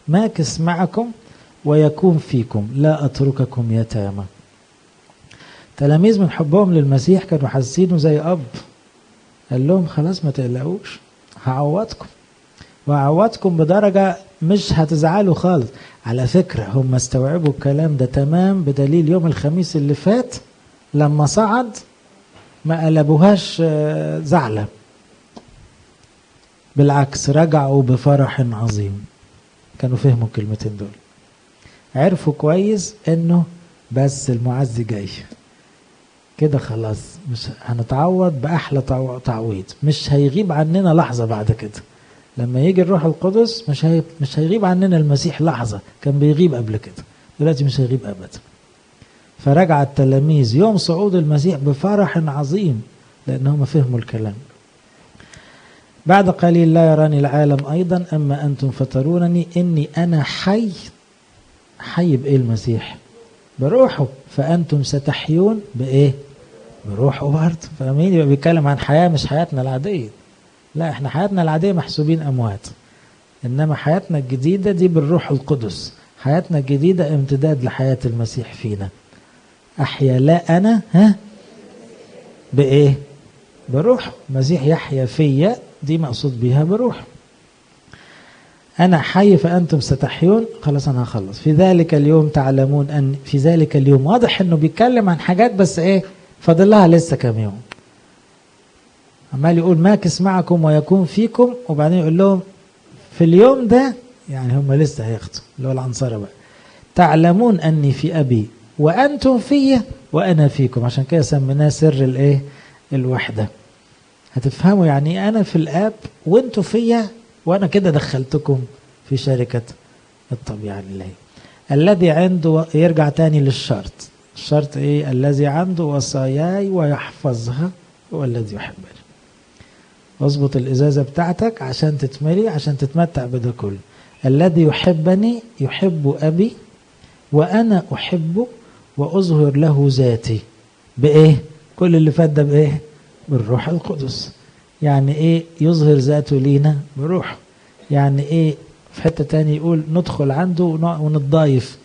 ماكس معكم ويكون فيكم لا أترككم يتامى تلاميذ من حبهم للمسيح كانوا حاسينه زي أب قال لهم خلاص ما تقلقوش هعوضكم وهعوضكم بدرجة مش هتزعلوا خالص على فكرة هم استوعبوا الكلام ده تمام بدليل يوم الخميس اللي فات لما صعد ما قلبوهاش زعلة بالعكس رجعوا بفرح عظيم كانوا فهموا الكلمتين دول عرفوا كويس انه بس المعز جاي كده خلاص مش هنتعوض باحلى تعويض مش هيغيب عننا لحظه بعد كده لما يجي الروح القدس مش هي مش هيغيب عننا المسيح لحظه كان بيغيب قبل كده دلوقتي مش هيغيب ابدا فرجع التلاميذ يوم صعود المسيح بفرح عظيم لانهم فهموا الكلام بعد قليل لا يراني العالم ايضا اما انتم فترونني اني انا حي حي بايه المسيح بروحه فانتم ستحيون بايه بروحه برضه فاهمين يبقى بيتكلم عن حياه مش حياتنا العاديه لا احنا حياتنا العاديه محسوبين اموات انما حياتنا الجديده دي بالروح القدس حياتنا الجديده امتداد لحياه المسيح فينا احيا لا انا ها بايه بروح المسيح يحيا فيا دي مقصود بيها بروح أنا حي فأنتم ستحيون خلاص أنا هخلص في ذلك اليوم تعلمون أن في ذلك اليوم واضح أنه بيتكلم عن حاجات بس إيه فاضل لها لسه كام يوم عمال يقول ماكس معكم ويكون فيكم وبعدين يقول لهم في اليوم ده يعني هم لسه هياخدوا اللي هو العنصرة بقى تعلمون أني في أبي وأنتم في وأنا فيكم عشان كده سميناه سر الإيه الوحدة هتفهموا يعني أنا في الآب وأنتوا فيا وأنا كده دخلتكم في شركة الطبيعة الإلهية الذي عنده يرجع تاني للشرط الشرط إيه الذي عنده وصاياي ويحفظها هو الذي يحبني اظبط الإزازة بتاعتك عشان تتملي عشان تتمتع بده كله الذي يحبني يحب أبي وأنا أحبه وأظهر له ذاتي بإيه كل اللي فات ده بإيه بالروح القدس يعني ايه يظهر ذاته لينا بروحه يعني ايه في حته تاني يقول ندخل عنده ونتضايف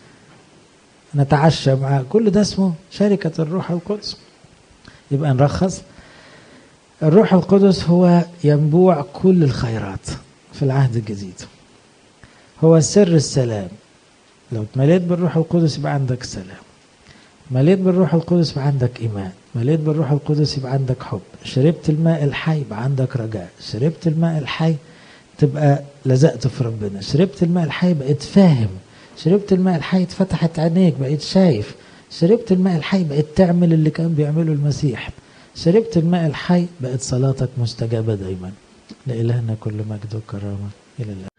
نتعشى معاه كل ده اسمه شركة الروح القدس يبقى نرخص الروح القدس هو ينبوع كل الخيرات في العهد الجديد هو سر السلام لو اتمليت بالروح القدس يبقى عندك سلام مليت بالروح القدس يبقى عندك إيمان مليت بالروح القدس يبقى عندك حب شربت الماء الحي يبقى عندك رجاء شربت الماء الحي تبقى لزقت في ربنا شربت الماء الحي بقيت فاهم شربت الماء الحي اتفتحت عينيك بقيت شايف شربت الماء الحي بقيت تعمل اللي كان بيعمله المسيح شربت الماء الحي بقت صلاتك مستجابة دايما لإلهنا كل مجد وكرامة إلى الله